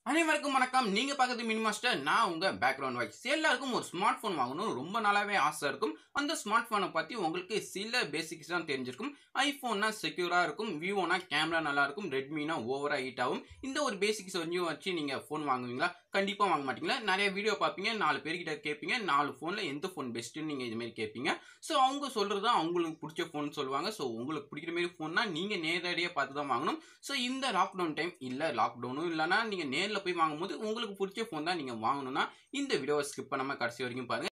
அனைவருக்கும் வணக்கம் நீங்க பார்க்கறது மினி மாஸ்டர் நான் உங்க பேக்ரவுண்ட் வாய்ஸ் எல்லாருக்கும் ஒரு ஸ்மார்ட் போன் வாங்கணும் ரொம்ப நாளாவே ஆசை இருக்கும் அந்த ஸ்மார்ட் போனை பத்தி உங்களுக்கு சில பேசிக்ஸ் தான் தெரிஞ்சிருக்கும் ஐபோன்னா செக்யூரா இருக்கும் விவோனா கேமரா நல்லா இருக்கும் ரெட்மினா ஓவரா ஹீட் ஆகும் இந்த ஒரு பேசிக்ஸ் கொஞ்சம் வச்சு நீங்க போன் வாங்குவீங்களா கண்டிப்பா வாங்க மாட்டீங்களா நிறைய வீடியோ பார்ப்பீங்க நாலு பேர்கிட்ட கேட்பீங்க நாலு போன்ல எந்த போன் பெஸ்ட்னு நீங்க இது மாதிரி கேட்பீங்க ஸோ அவங்க சொல்றது தான் அவங்களுக்கு பிடிச்ச ஃபோன் சொல்லுவாங்க ஸோ உங்களுக்கு பிடிக்கிற மாதிரி ஃபோன்னா நீங்க நேரடியாக பார்த்து தான் வாங்கணும் ஸோ இந்த லாக்டவுன் டைம் இல்லை லாக்டவுனும் இல்லைனா நீங்க நேரில் போய் வாங்கும்போது உங்களுக்கு பிடிச்ச ஃபோன் தான் நீங்க வாங்கணும்னா இந்த வீடியோவை ஸ்கிப் பண்ணாம கடைசி வரைக்கும் பாருங்க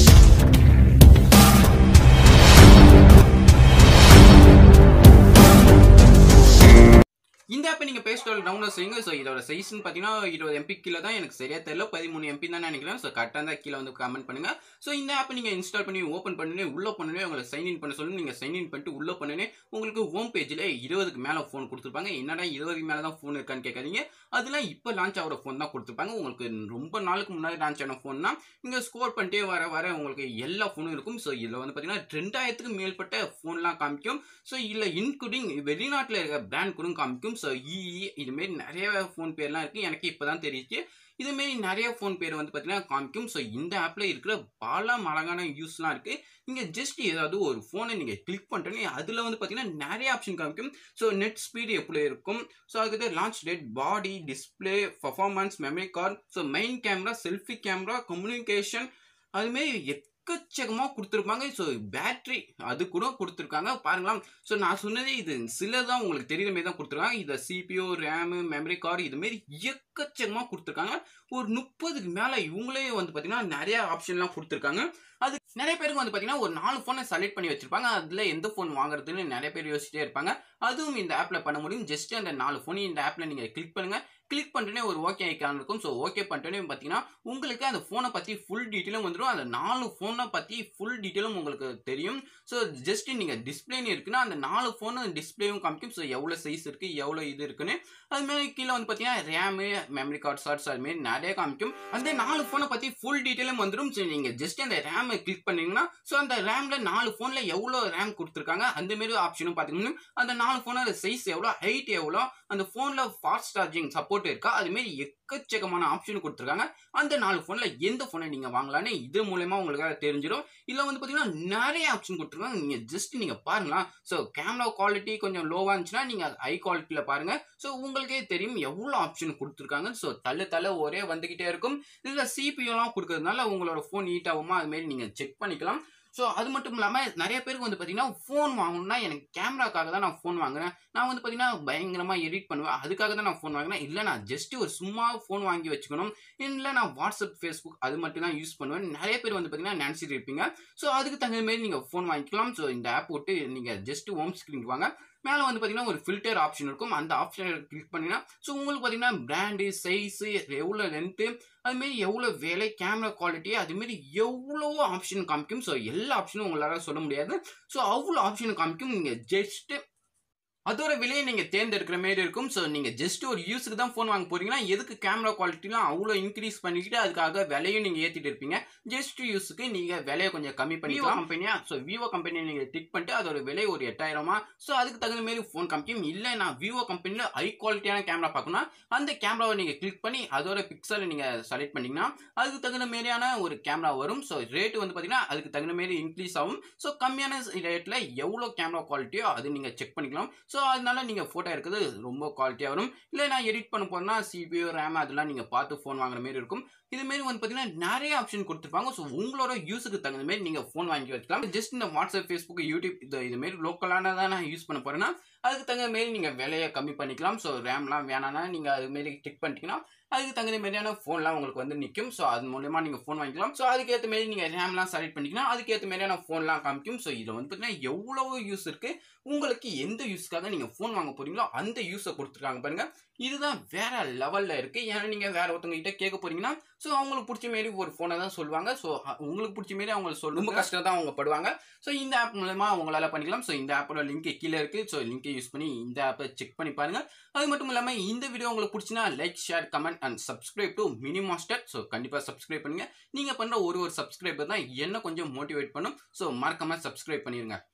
இந்த ஆப்பை நீங்கள் ப்ளே ஸ்டோரில் டவுன்லோட் செய்யுங்க ஸோ இதோட சைஸ்னு பார்த்தீங்கன்னா இருபது எம்பி கீழே தான் எனக்கு சரியா தெரியல பதிமூணு எம்பி தான் நினைக்கிறேன் ஸோ கரெக்டாக தான் கீழே வந்து கமெண்ட் பண்ணுங்க ஸோ இந்த ஆப்பை நீங்கள் இன்ஸ்டால் பண்ணி ஓப்பன் பண்ணி உள்ளே பண்ணனே உங்களை சைன் இன் பண்ண சொல்லி நீங்கள் சைன் இன் பண்ணிட்டு உள்ளே பண்ணனே உங்களுக்கு ஹோம் பேஜில் இருபதுக்கு மேலே ஃபோன் கொடுத்துருப்பாங்க என்னடா இருபதுக்கு மேலே தான் ஃபோன் இருக்கான்னு கேட்காதீங்க அதெல்லாம் இப்போ லான்ச் ஆகிற ஃபோன் தான் கொடுத்துருப்பாங்க உங்களுக்கு ரொம்ப நாளுக்கு முன்னாடி லான்ச் ஆன ஃபோன் தான் இங்கே ஸ்கோர் பண்ணிட்டே வர வர உங்களுக்கு எல்லா ஃபோனும் இருக்கும் ஸோ இதில் வந்து பார்த்தீங்கன்னா ரெண்டாயிரத்துக்கு மேற்பட்ட ஃபோன்லாம் காமிக்கும் ஸோ இல்லை இன்க்ளூடிங் வெளிநாட்டில் இருக்க பிராண்ட் கூட காமிக்கும் ஸோ இஇ இதுமாரி நிறைய ஃபோன் பேர்லாம் இருக்குது எனக்கு இப்போ தான் தெரியுது இதுமாரி நிறைய ஃபோன் பேர் வந்து பார்த்தீங்கன்னா காமிக்கும் ஸோ இந்த ஆப்பில் இருக்கிற பல அழகான யூஸ்லாம் இருக்குது நீங்கள் ஜஸ்ட் ஏதாவது ஒரு ஃபோனை நீங்கள் கிளிக் பண்ணிட்டோன்னே அதில் வந்து பார்த்தீங்கன்னா நிறைய ஆப்ஷன் காமிக்கும் ஸோ நெட் ஸ்பீடு எப்படி இருக்கும் ஸோ அதுக்கு launch date body display performance memory card so main camera selfie camera communication அதுமாரி எக்கச்சக்கமாக கொடுத்துருப்பாங்க ஸோ பேட்ரி அது கூட கொடுத்துருக்காங்க பாருங்களா ஸோ நான் சொன்னதே இது சில தான் உங்களுக்கு தெரியுற மாதிரி தான் கொடுத்துருக்காங்க இதை சிபிஓ ரேமு மெமரி கார்டு இதுமாரி எக்கச்சக்கமாக கொடுத்துருக்காங்க ஒரு முப்பதுக்கு மேலே இவங்களே வந்து பார்த்தீங்கன்னா நிறைய ஆப்ஷன்லாம் கொடுத்துருக்காங்க அது நிறைய பேருக்கு வந்து பார்த்தீங்கன்னா ஒரு நாலு ஃபோனை செலக்ட் பண்ணி வச்சிருப்பாங்க அதில் எந்த ஃபோன் வாங்குறதுன்னு நிறைய பேர் யோசிச்சிட்டே இருப்பாங்க அதுவும் இந்த ஆப்பில் பண்ண முடியும் ஜஸ்ட் அந்த நாலு ஃபோனையும் இந்த ஆப்பில் நீங்கள் கிளிக் பண்ணுங்கள் கிளிக் பண்ணிட்டோன்னே ஒரு ஓகே ஐக்கான் இருக்கும் ஸோ ஓகே பண்ணிட்டோன்னே பார்த்தீங்கன்னா உங்களுக்கு அந்த ஃபோனை பற்றி ஃபுல் டீட்டெயிலும் வந்துடும் அந்த நாலு ஃபோனை பற்றி ஃபுல் டீட்டெயிலும் உங்களுக்கு தெரியும் ஸோ ஜஸ்ட் நீங்கள் டிஸ்பிளேன்னு இருக்குன்னா அந்த நாலு ஃபோனு டிஸ்பிளேயும் காமிக்கும் ஸோ எவ்வளோ சைஸ் இருக்குது எவ்வளோ இது இருக்குன்னு அதுமாரி கீழே வந்து பார்த்தீங்கன்னா ரேமு மெமரி கார்டு ஷார்ட்ஸ் அதுமாரி நிறைய காமிக்கும் அந்த நாலு ஃபோனை பற்றி ஃபுல் டீட்டெயிலும் வந்துடும் ஸோ நீங்கள் ஜஸ்ட் அந்த ரேமை கிளிக் பண்ணீங்கன்னா ஸோ அந்த ரேமில் நாலு ஃபோனில் எவ்வளோ ரேம் கொடுத்துருக்காங்க அந்தமாரி ஆப்ஷனும் பார்த்தீங்கன்னா அந்த நாலு ஃபோனோட சைஸ் எவ்வளோ ஹைட் எவ்வளோ அந்த ஃபோனில் ஃபாஸ்ட் சார்ஜிங் சப்போர்ட் இருக்கா அதுமாரி எக்கச்சக்கமான ஆப்ஷன் கொடுத்துருக்காங்க அந்த நாலு ஃபோனில் எந்த ஃபோனை நீங்கள் வாங்கலான்னு இது மூலயமா உங்களுக்கு தெரிஞ்சிடும் இல்லை வந்து பார்த்தீங்கன்னா நிறைய ஆப்ஷன் கொடுத்துருக்காங்க நீங்கள் ஜஸ்ட் நீங்கள் பாருங்களா ஸோ கேமரா குவாலிட்டி கொஞ்சம் லோவாக இருந்துச்சுன்னா நீங்கள் ஹை குவாலிட்டியில் பாருங்கள் ஸோ உங்களுக்கே தெரியும் எவ்வளோ ஆப்ஷன் கொடுத்துருக்காங்க ஸோ தள்ள தள்ள ஒரே வந்துக்கிட்டே இருக்கும் இதில் சிபியூலாம் கொடுக்கறதுனால உங்களோட ஃபோன் ஹீட் ஆகுமா அதுமாரி நீங்கள் செக் பண்ணிக்கலாம் ஸோ அது மட்டும் இல்லாமல் நிறைய பேருக்கு வந்து பார்த்தீங்கன்னா ஃபோன் வாங்கணும்னா எனக்கு கேமராக்காக தான் நான் ஃபோன் வாங்குறேன் நான் வந்து பார்த்தீங்கன்னா பயங்கரமாக எடிட் பண்ணுவேன் அதுக்காக தான் நான் ஃபோன் வாங்கினேன் இல்லை நான் ஜஸ்ட் ஒரு சும்மா ஃபோன் வாங்கி வச்சுக்கணும் இல்லை நான் வாட்ஸ்அப் ஃபேஸ்புக் அது மட்டும் தான் யூஸ் பண்ணுவேன் நிறைய பேர் வந்து பார்த்தீங்கன்னா நினச்சிட்டு இருப்பீங்க ஸோ அதுக்கு தகுந்த மாதிரி நீங்கள் ஃபோன் வாங்கிக்கலாம் ஸோ இந்த ஆப் விட்டு நீங்கள் ஜஸ்ட் ஹோம் ஸ்க்ரீன் வாங்க மேலே வந்து பார்த்தீங்கன்னா ஒரு ஃபில்டர் ஆப்ஷன் இருக்கும் அந்த ஆப்ஷனை கிளிக் பண்ணிங்கன்னா ஸோ உங்களுக்கு பார்த்தீங்கன்னா பிராண்டு சைஸு எவ்வளோ லென்த்து அதுமாரி எவ்வளோ வேலை கேமரா குவாலிட்டி அதுமாரி எவ்வளோ ஆப்ஷன் காமிக்கும் ஸோ எல்லா ஆப்ஷனும் உங்களால் சொல்ல முடியாது ஸோ அவ்வளோ ஆப்ஷன் காமிக்கும் நீங்கள் ஜஸ்ட்டு அதோட விலையை நீங்கள் தேர்ந்தெடுக்கிற மாரி இருக்கும் ஸோ நீங்கள் ஜஸ்ட் ஒரு யூஸுக்கு தான் ஃபோன் வாங்க போறீங்கன்னா எதுக்கு கேமரா குவாலிட்டிலாம் அவ்வளோ இன்க்ரீஸ் பண்ணிக்கிட்டு அதுக்காக விலையும் நீங்கள் ஏற்றிட்டு இருப்பீங்க ஜஸ்ட் யூஸுக்கு நீங்கள் விலையை கொஞ்சம் கம்மி பண்ணிக்கலாம் கம்பெனியா ஸோ விவோ கம்பெனியை நீங்கள் டிக் பண்ணிட்டு அதோட விலை ஒரு எட்டாயிரமா ஸோ அதுக்கு தகுந்த மாரி ஃபோன் காமிக்கும் இல்லை நான் விவோ கம்பெனியில் ஹை குவாலிட்டியான கேமரா பார்க்கணும் அந்த கேமராவை நீங்கள் கிளிக் பண்ணி அதோட பிக்சலை நீங்கள் செலக்ட் பண்ணிங்கன்னா அதுக்கு தகுந்த மாரியான ஒரு கேமரா வரும் ஸோ ரேட்டு வந்து பார்த்தீங்கன்னா அதுக்கு தகுந்த மாரி இன்க்ரீஸ் ஆகும் ஸோ கம்மியான ரேட்டில் எவ்வளோ கேமரா குவாலிட்டியோ அது நீங்கள் செக் பண்ணிக்கலாம் ஸோ அதனால நீங்கள் ஃபோட்டோ எடுக்கிறது ரொம்ப குவாலிட்டியாக வரும் இல்லை நான் எடிட் பண்ண போகிறேன்னா சிபிஓ ரேம் அதெல்லாம் நீங்கள் பார்த்து ஃபோன் வாங்குற மாரி இருக்கும் இதுமாரி வந்து பார்த்தீங்கன்னா நிறைய ஆப்ஷன் கொடுத்துருப்பாங்க ஸோ உங்களோட யூஸுக்கு தகுந்த மாதிரி நீங்கள் ஃபோன் வாங்கி வச்சுக்கலாம் ஜஸ்ட் இந்த வாட்ஸ்அப் ஃபேஸ்புக் யூடியூப் இது இதுமாரி லோக்கலான நான் யூஸ் பண்ண போகிறேன்னா அதுக்கு தகுந்த மாரி நீங்கள் விலையை கம்மி பண்ணிக்கலாம் ஸோ ரேம்லாம் வேணாம்னா நீங்கள் அதுமாரி டிக் பண்ணிட்டீங்கன்னா அதுக்கு தகுந்த மாதிரியான ஃபோன்லாம் உங்களுக்கு வந்து நிற்கும் ஸோ அது மூலயமா நீங்கள் ஃபோன் வாங்கிக்கலாம் ஸோ அதுக்கேற்ற மாரி நீங்கள் ரேம்லாம் செலக்ட் பண்ணிக்கலாம் அதுக்கேற்ற மாதிரியான ஃபோன்லாம் காமிக்கும் ஸோ இதில் வந்து பார்த்தீங்கன்னா எவ்வளவோ யூஸ் இருக்குது உங்களுக்கு எந்த யூஸ்க்காக நீங்கள் ஃபோன் வாங்க போகிறீங்களோ அந்த யூஸை கொடுத்துருக்காங்க பாருங்கள் இதுதான் வேற லெவலில் இருக்குது ஏன்னா நீங்கள் வேற ஒருத்தவங்க கிட்ட கேட்க போறீங்கன்னா ஸோ அவங்களுக்கு பிடிச்ச மாரி ஒரு ஃபோனை தான் சொல்லுவாங்க ஸோ உங்களுக்கு பிடிச்ச மாரி அவங்க சொல்ல ரொம்ப கஷ்டம் தான் அவங்க படுவாங்க ஸோ இந்த ஆப் மூலமா அவங்களால பண்ணிக்கலாம் ஸோ இந்த ஆப்போட லிங்க் கீழே இருக்குது ஸோ லிங்கை யூஸ் பண்ணி இந்த ஆப்பை செக் பண்ணி பாருங்கள் அது மட்டும் இல்லாமல் இந்த வீடியோ உங்களுக்கு பிடிச்சினா like share comment and subscribe to mini master so கண்டிப்பாக சப்ஸ்கிரைப் பண்ணுங்கள் நீங்கள் பண்ணுற ஒரு ஒரு சப்ஸ்கிரைபர் தான் என்ன கொஞ்சம் மோட்டிவேட் பண்ணும் ஸோ மறக்காமல் சப்ஸ்கிரைப் பண்ணிடுங்க